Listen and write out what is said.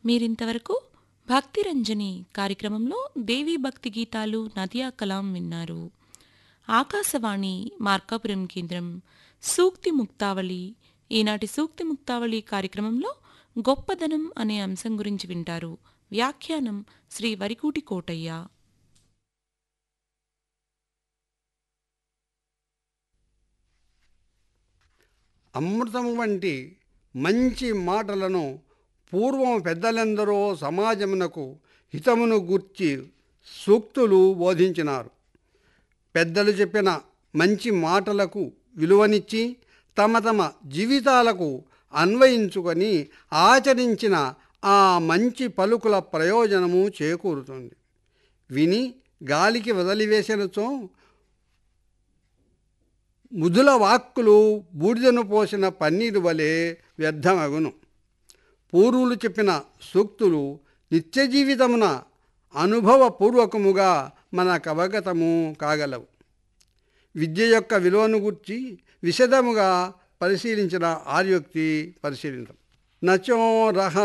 మీరింతవరకు భక్తిరంజని కార్యక్రమంలో దేవీ భక్తి గీతాలు నదియా కలాం విన్నారు ఆకాశవాణి మార్కాపురం కేంద్రం సూక్తి ముక్తావళి ఈనాటి సూక్తి ముక్తావళి కార్యక్రమంలో గొప్పదనం అనే అంశం గురించి వింటారు వ్యాఖ్యానం శ్రీ వరికూటి కోటయ్య అమృతం వంటి మంచి మాటలను పూర్వం పెద్దలెందరో సమాజమునకు హితమును గూర్చి సూక్తులు బోధించినారు పెద్దలు చెప్పిన మంచి మాటలకు విలువనిచ్చి తమ తమ జీవితాలకు అన్వయించుకొని ఆచరించిన ఆ మంచి పలుకుల ప్రయోజనము చేకూరుతుంది విని గాలికి వదిలివేసినచో ముదుల వాక్కులు బూడిదను పోసిన పన్నీరు వలె వ్యర్థమగును పూర్వులు చెప్పిన సూక్తులు నిత్య జీవితమున అనుభవపూర్వకముగా మనకు అవగతము కాగలవు విద్య యొక్క విలువను గుర్చి విశదముగా పరిశీలించిన ఆర్యోక్తి పరిశీలించం నచో రహ